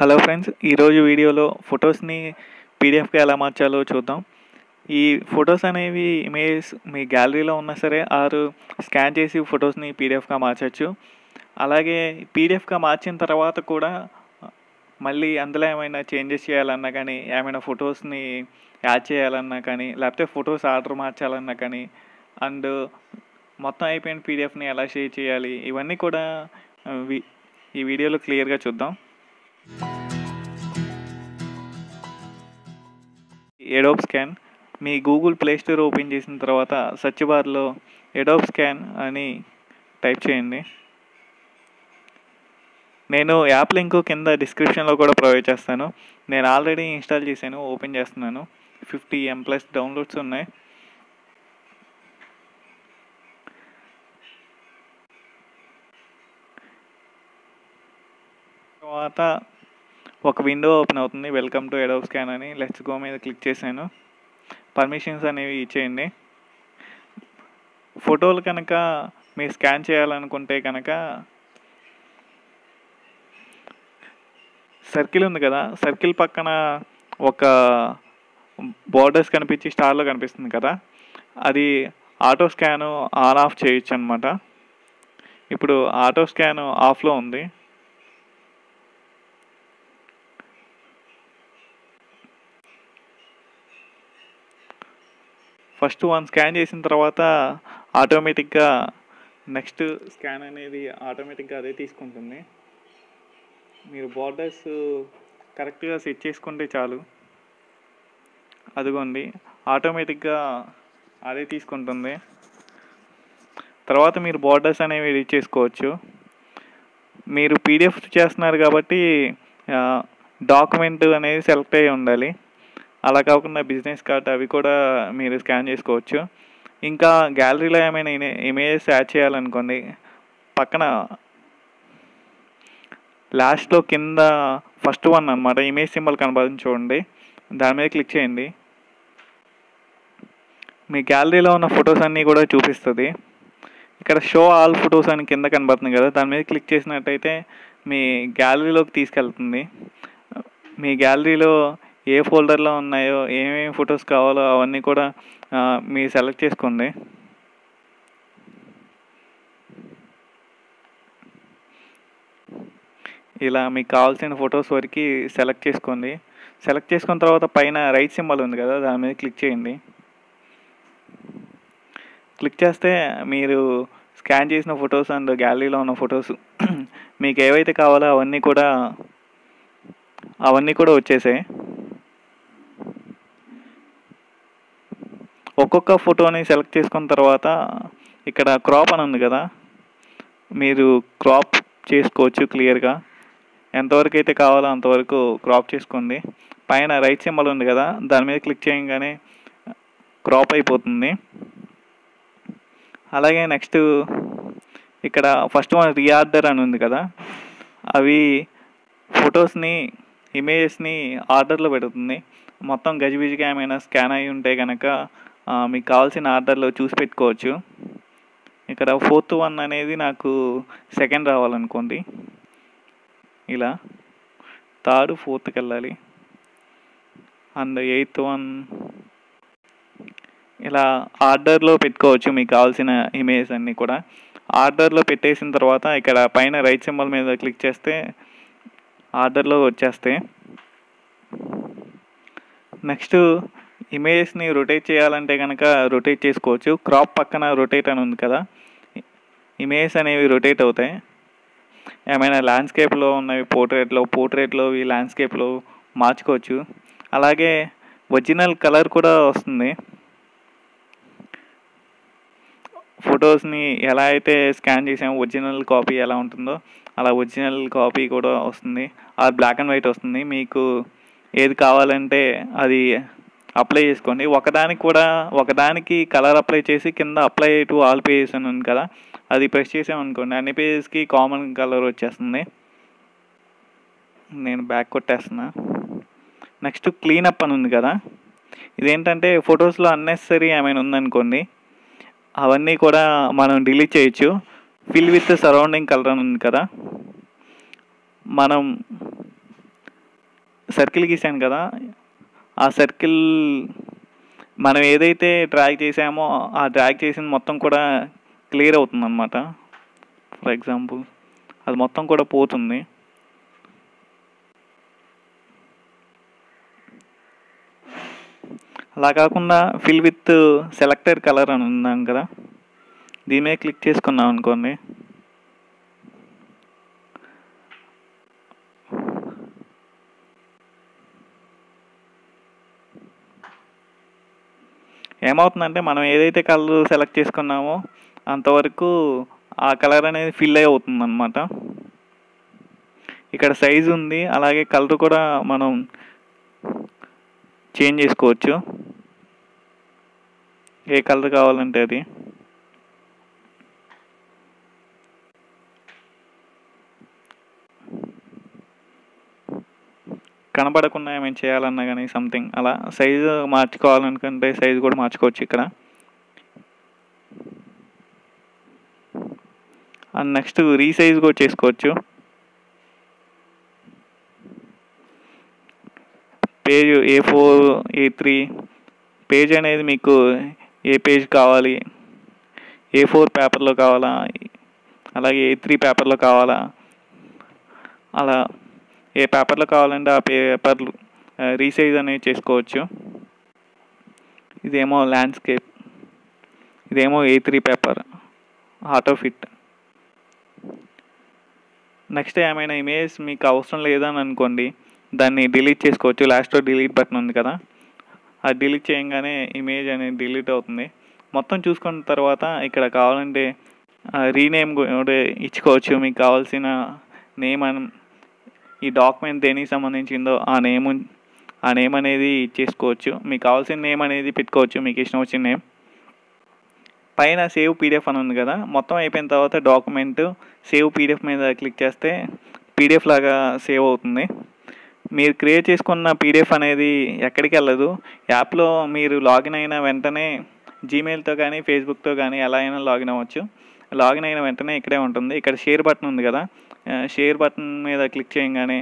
hello friends ఈరోజు వీడియోలో ఫొటోస్ని పీడిఎఫ్గా ఎలా మార్చాలో చూద్దాం ఈ ఫొటోస్ అనేవి ఇమేజ్ మీ గ్యాలరీలో ఉన్నా సరే ఆరు స్కాన్ చేసి ఫొటోస్ని పీడిఎఫ్గా మార్చచ్చు అలాగే పీడిఎఫ్గా మార్చిన తర్వాత కూడా మళ్ళీ అందులో ఏమైనా చేంజెస్ చేయాలన్నా కానీ ఏమైనా ఫొటోస్ని యాడ్ చేయాలన్నా కానీ లేకపోతే ఫొటోస్ ఆర్డర్ మార్చాలన్నా కానీ అండ్ మొత్తం అయిపోయిన పీడిఎఫ్ని ఎలా షేర్ చేయాలి ఇవన్నీ కూడా ఆ, వి- ఈ వీడియోలో క్లియర్గా చూద్దాం ఎడోబ్ స్కాన్ మీ గూగుల్ ప్లే స్టోర్ ఓపెన్ చేసిన తర్వాత సెర్చ్ బార్లో ఎడోబ్ స్కాన్ అని టైప్ చేయండి నేను యాప్ లింక్ కింద డిస్క్రిప్షన్లో కూడా ప్రొవైడ్ చేస్తాను నేను ఆల్రెడీ ఇన్స్టాల్ చేశాను ఓపెన్ చేస్తున్నాను ఫిఫ్టీ ఎం ప్లస్ డౌన్లోడ్స్ ఉన్నాయి తర్వాత ఒక విండో ఓపెన్ అవుతుంది వెల్కమ్ టు ఎడోబ్ స్కాన్ అని లెట్స్ గో మీద క్లిక్ చేశాను పర్మిషన్స్ అనేవి ఇచ్చేయండి ఫోటోలు కనుక మీరు స్కాన్ చేయాలనుకుంటే కనుక సర్కిల్ ఉంది కదా సర్కిల్ పక్కన ఒక బోర్డర్స్ కనిపించి స్టార్లో కనిపిస్తుంది కదా అది ఆటో స్కాన్ ఆన్ ఆఫ్ చేయొచ్చు అనమాట ఇప్పుడు ఆటో స్కాన్ ఆఫ్లో ఉంది ఫస్ట్ వన్ స్కాన్ చేసిన తర్వాత ఆటోమేటిక్గా నెక్స్ట్ స్కాన్ అనేది ఆటోమేటిక్గా అదే తీసుకుంటుంది మీరు బార్డర్స్ కరెక్ట్గా సెట్ చేసుకుంటే చాలు అదిగోండి ఆటోమేటిక్గా అదే తీసుకుంటుంది తర్వాత మీరు బార్డర్స్ అనేవి ఎడిట్ చేసుకోవచ్చు మీరు పీడిఎఫ్ చేస్తున్నారు కాబట్టి డాక్యుమెంట్ అనేది సెలెక్ట్ అయ్యి ఉండాలి అలా కాకుండా బిజినెస్ కార్డ్ అవి కూడా మీరు స్కాన్ చేసుకోవచ్చు ఇంకా గ్యాలరీలో ఏమైనా ఇమేజెస్ యాడ్ చేయాలనుకోండి పక్కన లాస్ట్లో కింద ఫస్ట్ వన్ అనమాట ఇమేజ్ సింబల్ కనబడుతుంది చూడండి దాని మీద క్లిక్ చేయండి మీ గ్యాలరీలో ఉన్న ఫొటోస్ అన్నీ కూడా చూపిస్తుంది ఇక్కడ షో ఆల్ ఫొటోస్ అని కింద కనబడుతుంది కదా దాని మీద క్లిక్ చేసినట్టయితే మీ గ్యాలరీలోకి తీసుకెళ్తుంది మీ గ్యాలరీలో ఏ ఫోల్డర్లో ఉన్నాయో ఏమేమి ఫొటోస్ కావాలో అవన్నీ కూడా ఆ, మీరు సెలెక్ట్ చేసుకోండి ఇలా మీకు కావాల్సిన ఫొటోస్ వరకు సెలెక్ట్ చేసుకోండి సెలెక్ట్ చేసుకున్న తర్వాత పైన రైట్ సింబల్ ఉంది కదా దాని మీద క్లిక్ చేయండి క్లిక్ చేస్తే మీరు స్కాన్ చేసిన ఫొటోస్ అండ్ గ్యాలరీలో ఉన్న ఫొటోస్ మీకు ఏవైతే కావాలో అవన్నీ కూడా అవన్నీ కూడా వచ్చేసాయి ఒక్కొక్క ఫోటోని సెలెక్ట్ చేసుకున్న తర్వాత ఇక్కడ క్రాప్ అని ఉంది కదా మీరు క్రాప్ చేసుకోవచ్చు క్లియర్గా ఎంతవరకు అయితే కావాలో అంతవరకు క్రాప్ చేసుకోండి పైన రైట్ సింబల్ ఉంది కదా దాని మీద క్లిక్ చేయగానే క్రాప్ అయిపోతుంది అలాగే నెక్స్ట్ ఇక్కడ ఫస్ట్ వన్ రీఆర్డర్ అని ఉంది కదా అవి ఫొటోస్ని ఇమేజెస్ని ఆర్డర్లో పెడుతుంది మొత్తం గజిబిజిగా ఏమైనా స్కాన్ అయి ఉంటే కనుక ఆ, మీకు కావాల్సిన ఆర్డర్లో చూసి పెట్టుకోవచ్చు ఇక్కడ ఫోర్త్ వన్ అనేది నాకు సెకండ్ రావాలనుకోండి ఇలా థర్డ్ ఫోర్త్కి వెళ్ళాలి అండ్ ఎయిత్ వన్ ఇలా ఆర్డర్లో పెట్టుకోవచ్చు మీకు కావాల్సిన ఇమేజ్ అన్నీ కూడా ఆర్డర్లో పెట్టేసిన తర్వాత ఇక్కడ పైన రైట్ సింబల్ మీద క్లిక్ చేస్తే ఆర్డర్లో వచ్చేస్తాయి నెక్స్ట్ ఇమేజెస్ని రొటేట్ చేయాలంటే కనుక రొటేట్ చేసుకోవచ్చు క్రాప్ పక్కన రొటేట్ అని ఉంది కదా ఇమేజెస్ అనేవి రొటేట్ అవుతాయి ఏమైనా ల్యాండ్స్కేప్లో ఉన్నవి పోర్ట్రేట్లో పోర్ట్రేట్లో ఈ ల్యాండ్స్కేప్లో మార్చుకోవచ్చు అలాగే ఒరిజినల్ కలర్ కూడా వస్తుంది ఫొటోస్ని ఎలా అయితే స్కాన్ చేసామో ఒరిజినల్ కాపీ ఎలా ఉంటుందో అలా ఒరిజినల్ కాపీ కూడా వస్తుంది ఆ బ్లాక్ అండ్ వైట్ వస్తుంది మీకు ఏది కావాలంటే అది అప్లై చేసుకోండి ఒకదానికి కూడా ఒకదానికి కలర్ అప్లై చేసి కింద అప్లై టు ఆల్ పేజెస్ అని ఉంది కదా అది ప్రెస్ చేసామనుకోండి అన్ని పేజెస్కి కామన్ కలర్ వచ్చేస్తుంది నేను బ్యాక్ కొట్టేస్తున్నా నెక్స్ట్ క్లీనప్ అని ఉంది కదా ఇదేంటంటే ఫొటోస్లో అన్నెసరీ ఏమైనా ఉందనుకోండి అవన్నీ కూడా మనం డిలీట్ చేయొచ్చు ఫిల్ విత్ సరౌండింగ్ కలర్ అని ఉంది కదా మనం సర్కిల్ గీసాను కదా ఆ సర్కిల్ మనం ఏదైతే డ్రాగ్ చేసామో ఆ డ్రాగ్ చేసింది మొత్తం కూడా క్లియర్ అవుతుంది అనమాట ఫర్ ఎగ్జాంపుల్ అది మొత్తం కూడా పోతుంది అలా కాకుండా ఫిల్ విత్ సెలెక్టెడ్ కలర్ అని ఉన్నాం కదా దీని మీద క్లిక్ చేసుకున్నాం అనుకోండి ఏమవుతుందంటే మనం ఏదైతే కలర్ సెలెక్ట్ చేసుకున్నామో అంతవరకు ఆ కలర్ అనేది ఫిల్ అయి అవుతుంది అనమాట ఇక్కడ సైజ్ ఉంది అలాగే కలర్ కూడా మనం చేంజ్ చేసుకోవచ్చు ఏ కలర్ కావాలంటే అది కనపడకుండా ఏమైనా చేయాలన్నా కానీ సంథింగ్ అలా సైజు మార్చుకోవాలనుకుంటే సైజు కూడా మార్చుకోవచ్చు ఇక్కడ అండ్ నెక్స్ట్ రీసైజ్ కూడా చేసుకోవచ్చు page A four A three page అనేది మీకు ఏ పేజ్ కావాలి ఏ ఫోర్ పేపర్లో కావాలా అలాగే ఏ త్రీ పేపర్లో కావాలా అలా ఏ పేపర్లో కావాలంటే ఆ పేపర్లు రీసైజ్ అనేది చేసుకోవచ్చు ఇదేమో ల్యాండ్స్కేప్ ఇదేమో A three paper auto fit next ఏమైనా ఇమేజ్ మీకు అవసరం లేదని అనుకోండి దాన్ని డిలీట్ చేసుకోవచ్చు లాస్ట్లో డిలీట్ బటన్ ఉంది కదా అది డిలీట్ చేయగానే ఇమేజ్ అనేది డిలీట్ అవుతుంది మొత్తం చూసుకున్న తర్వాత ఇక్కడ కావాలంటే రీనేమ్ కూడా ఇచ్చుకోవచ్చు మీకు కావాల్సిన నేమ్ అని ఈ డాక్యుమెంట్ దేనికి సంబంధించిందో ఆ నేమ్ ఆ నేమ్ అనేది ఇచ్చేసుకోవచ్చు మీకు కావాల్సిన నేమ్ అనేది పెట్టుకోవచ్చు మీకు ఇష్టం వచ్చిన నేమ్ పైన సేవ్ పీడిఎఫ్ అని ఉంది కదా మొత్తం అయిపోయిన తర్వాత డాక్యుమెంట్ సేవ్ పీడిఎఫ్ మీద క్లిక్ చేస్తే పీడిఎఫ్ లాగా సేవ్ అవుతుంది మీరు క్రియేట్ చేసుకున్న పీడిఎఫ్ అనేది ఎక్కడికి వెళ్ళదు యాప్లో మీరు లాగిన్ అయిన వెంటనే జీమెయిల్తో కానీ ఫేస్బుక్తో కానీ ఎలా అయినా లాగిన్ అవ్వచ్చు లాగిన్ అయిన వెంటనే ఇక్కడే ఉంటుంది ఇక్కడ షేర్ బటన్ ఉంది కదా షేర్ బటన్ మీద క్లిక్ చేయగానే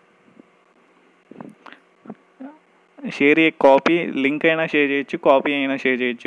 షేర్ ఏ కాపీ లింక్ అయినా షేర్ చేయొచ్చు కాపీ అయినా షేర్ చేయొచ్చు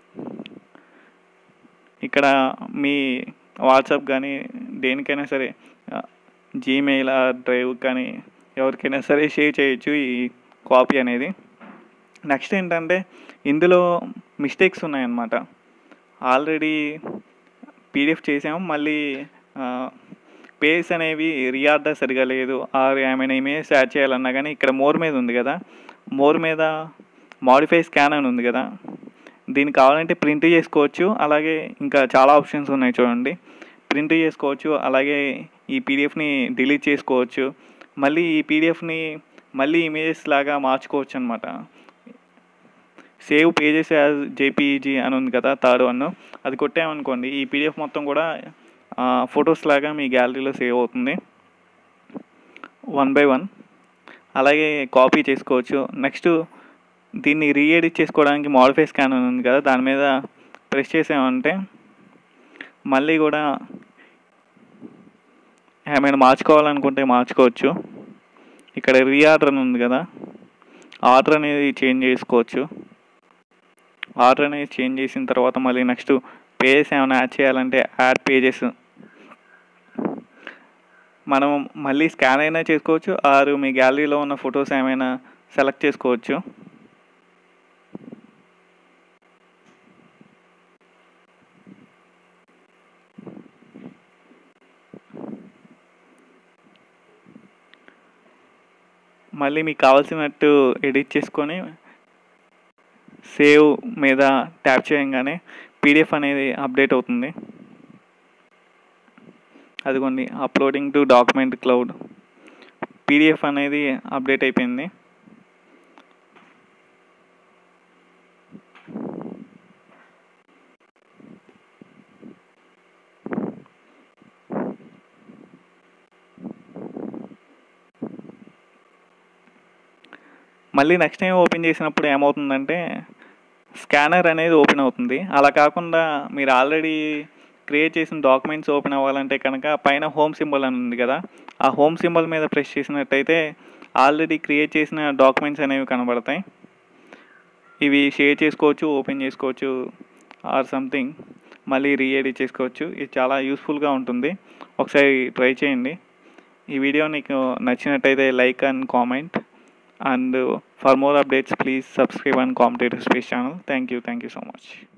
ఇక్కడ మీ వాట్సాప్ కానీ దేనికైనా సరే జీమెయిల్ డ్రైవ్ కానీ ఎవరికైనా సరే షేర్ చేయొచ్చు ఈ కాపీ అనేది నెక్స్ట్ ఏంటంటే ఇందులో మిస్టేక్స్ ఉన్నాయన్నమాట ఆల్రెడీ పీడిఎఫ్ చేసాము మళ్ళీ పేజ్ అనేవి రీఆర్డర్ సరిగా లేదు ఆర్ ఏమైనా ఇమేజ్ యాడ్ చేయాలన్నా కానీ ఇక్కడ మోర్ మీద ఉంది కదా మోర్ మీద మాడిఫై స్కాన్ అని ఉంది కదా దీనికి కావాలంటే ప్రింట్ చేసుకోవచ్చు అలాగే ఇంకా చాలా ఆప్షన్స్ ఉన్నాయి చూడండి ప్రింట్ చేసుకోవచ్చు అలాగే ఈ పీడిఎఫ్ని డిలీట్ చేసుకోవచ్చు మళ్ళీ ఈ పీడిఎఫ్ని మళ్ళీ ఇమేజెస్ లాగా మార్చుకోవచ్చు అనమాట సేవ్ పేజెస్ యాజ్ జేపీఈజీ అని ఉంది కదా థర్డ్ వన్ అది కొట్టామనుకోండి ఈ పీడిఎఫ్ మొత్తం కూడా ఫొటోస్ లాగా మీ గ్యాలరీలో సేవ్ అవుతుంది వన్ బై వన్ అలాగే కాపీ చేసుకోవచ్చు నెక్స్ట్ దీన్ని రీఎడిట్ చేసుకోవడానికి మాడిఫై స్కాన్ అని ఉంది కదా దాని మీద ప్రెస్ చేసామంటే మళ్ళీ కూడా ఏమైనా మార్చుకోవాలనుకుంటే మార్చుకోవచ్చు ఇక్కడ రీఆర్డర్ అని ఉంది కదా ఆర్డర్ అనేది చేంజ్ చేసుకోవచ్చు ఆర్డర్ అనేది చేంజ్ చేసిన తర్వాత మళ్ళీ నెక్స్ట్ పేజెస్ ఏమైనా యాడ్ చేయాలంటే యాడ్ పేజెస్ మనం మళ్ళీ స్కాన్ అయినా చేసుకోవచ్చు ఆరు మీ గ్యాలరీలో ఉన్న ఫొటోస్ ఏమైనా సెలెక్ట్ చేసుకోవచ్చు మళ్ళీ మీకు కావాల్సినట్టు ఎడిట్ చేసుకొని సేవ్ మీద ట్యాప్ చేయగానే పీడిఎఫ్ అనేది అప్డేట్ అవుతుంది అదిగోండి uploading to document cloud PDF అనేది అప్డేట్ అయిపోయింది మళ్ళీ నెక్స్ట్ టైం ఓపెన్ చేసినప్పుడు ఏమవుతుందంటే స్కానర్ అనేది ఓపెన్ అవుతుంది అలా కాకుండా మీరు ఆల్రెడీ క్రియేట్ చేసిన డాక్యుమెంట్స్ ఓపెన్ అవ్వాలంటే కనుక పైన హోమ్ సింబల్ అని ఉంది కదా ఆ హోమ్ సింబల్ మీద ప్రెస్ చేసినట్టయితే ఆల్రెడీ క్రియేట్ చేసిన డాక్యుమెంట్స్ అనేవి కనబడతాయి ఇవి షేర్ చేసుకోవచ్చు ఓపెన్ చేసుకోవచ్చు ఆర్ సంథింగ్ మళ్ళీ రీఎడిట్ చేసుకోవచ్చు ఇది చాలా యూస్ఫుల్గా ఉంటుంది ఒకసారి ట్రై చేయండి ఈ వీడియో నీకు నచ్చినట్టయితే like and comment and for more updates please subscribe and competitive space channel thank you thank you so much